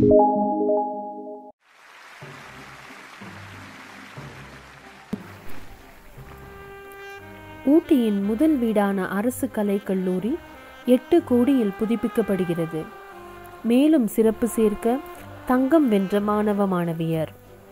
ஊட்டியின் முதல் வீடான அரசு கலைக் கல்லூரி எட்டு கோடியில் புதுப்பிக்கப்படுகிறது மேலும் சிறப்பு சேர்க்க தங்கம் வென்ற மாணவ மாணவியர்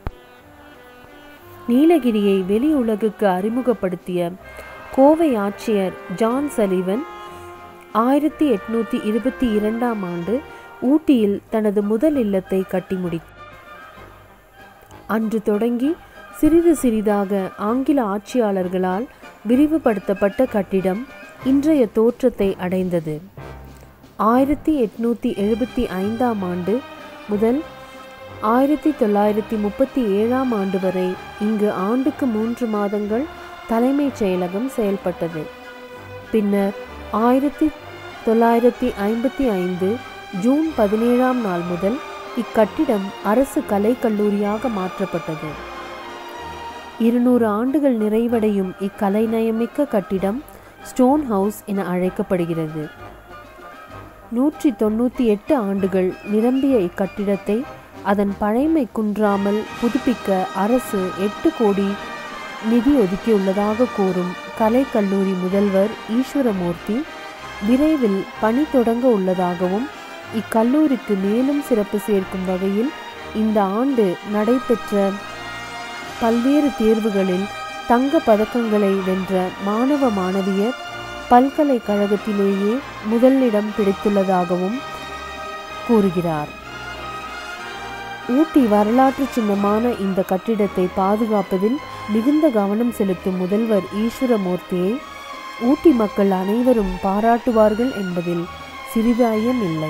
நீலகிரியை வெளி உலகுக்கு அறிமுகப்படுத்திய கோவை ஆட்சியர் ஜான் சலிவன் ஆயிரத்தி எட்நூத்தி இருபத்தி இரண்டாம் ஆண்டு ஊட்டியில் தனது முதல் இல்லத்தை கட்டி முடி அன்று தொடங்கி சிறிது சிறிதாக ஆங்கில ஆட்சியாளர்களால் விரிவுபடுத்தப்பட்ட கட்டிடம் இன்றைய தோற்றத்தை அடைந்தது ஆயிரத்தி எட்நூத்தி எழுபத்தி ஐந்தாம் ஆண்டு முதல் ஆயிரத்தி தொள்ளாயிரத்தி முப்பத்தி ஏழாம் ஆண்டு வரை இங்கு ஆண்டுக்கு மூன்று மாதங்கள் தலைமைச் செயலகம் செயல்பட்டது பின்னர் ஆயிரத்தி தொள்ளாயிரத்தி ஐம்பத்தி ஐந்து ஜூன் பதினேழாம் நாள் முதல் இக்கட்டிடம் அரசு கலைக் கல்லூரியாக மாற்றப்பட்டது இருநூறு ஆண்டுகள் நிறைவடையும் இக்கலைநயமிக்க கட்டிடம் ஸ்டோன் ஹவுஸ் என அழைக்கப்படுகிறது நூற்றி தொண்ணூற்றி எட்டு ஆண்டுகள் நிரம்பிய இக்கட்டிடத்தை அதன் பழைமை குன்றாமல் புதுப்பிக்க அரசு எட்டு கோடி நிதி ஒதுக்கியுள்ளதாக கூறும் கலைக்கல்லூரி முதல்வர் ஈஸ்வரமூர்த்தி விரைவில் பணி தொடங்க உள்ளதாகவும் இக்கல்லூரிக்கு மேலும் சிறப்பு சேர்க்கும் வகையில் இந்த ஆண்டு நடைபெற்ற பல்வேறு தேர்வுகளில் தங்க பதக்கங்களை வென்ற மாணவ மாணவியர் பல்கலைக்கழகத்திலேயே முதலிடம் பிடித்துள்ளதாகவும் கூறுகிறார் ஊட்டி வரலாற்று சின்னமான இந்த கட்டிடத்தை பாதுகாப்பதில் மிகுந்த கவனம் செலுத்தும் முதல்வர் ஈஸ்வரமூர்த்தியை ஊட்டி மக்கள் அனைவரும் பாராட்டுவார்கள் என்பதில் சிறிது ஐயம் இல்லை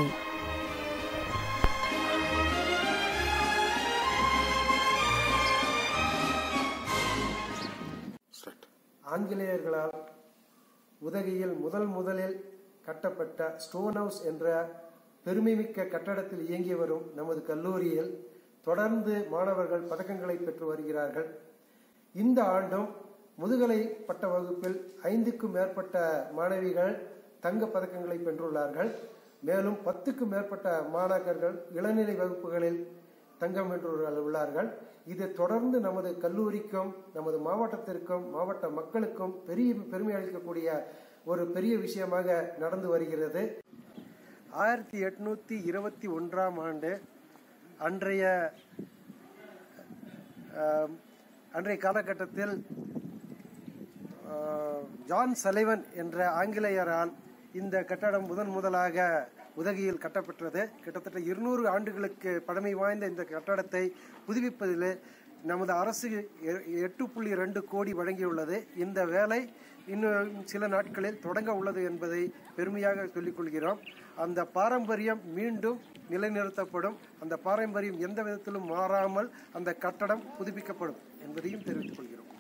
ஆங்கிலேயர்களால் உதகையில் முதல் முதலில் கட்டப்பட்ட ஸ்டோன் ஹவுஸ் என்ற பெருமைமிக்க கட்டடத்தில் இயங்கி வரும் நமது கல்லூரியில் தொடர்ந்து மாணவர்கள் பதக்கங்களை பெற்று வருகிறார்கள் இந்த ஆண்டும் முதுகலை பட்ட வகுப்பில் ஐந்துக்கும் மேற்பட்ட மாணவிகள் தங்க பதக்கங்களை பெற்றுள்ளார்கள் மேலும் பத்துக்கும் மேற்பட்ட மாணாக்கர்கள் இளநிலை வகுப்புகளில் தங்கம் வென்று உள்ளார்கள் இது தொடர்ந்து நமது கல்லூரிக்கும் நமது மாவட்டத்திற்கும் மாவட்ட மக்களுக்கும் பெரிய பெருமை அளிக்கக்கூடிய ஒரு பெரிய விஷயமாக நடந்து வருகிறது ஆயிரத்தி எட்நூத்தி இருபத்தி ஒன்றாம் ஆண்டு அன்றைய அஹ், அன்றைய காலகட்டத்தில் அஹ், ஜான் சலைவன் என்ற ஆங்கிலேயரால் இந்த கட்டடம் முதன் முதலாக உதகையில் கட்டப்பட்டது கிட்டத்தட்ட இருநூறு ஆண்டுகளுக்கு பழமை வாய்ந்த இந்த கட்டடத்தை புதுப்பிப்பதில் நமது அரசு எ- எட்டு புள்ளி ரெண்டு கோடி வழங்கியுள்ளது இந்த வேலை இன்னும் சில நாட்களில் தொடங்க உள்ளது என்பதை பெருமையாக சொல்லிக் கொள்கிறோம் அந்த பாரம்பரியம் மீண்டும் நிலைநிறுத்தப்படும் அந்த பாரம்பரியம் எந்த விதத்திலும் மாறாமல் அந்த கட்டடம் புதுப்பிக்கப்படும் என்பதையும் தெரிவித்துக் கொள்கிறோம்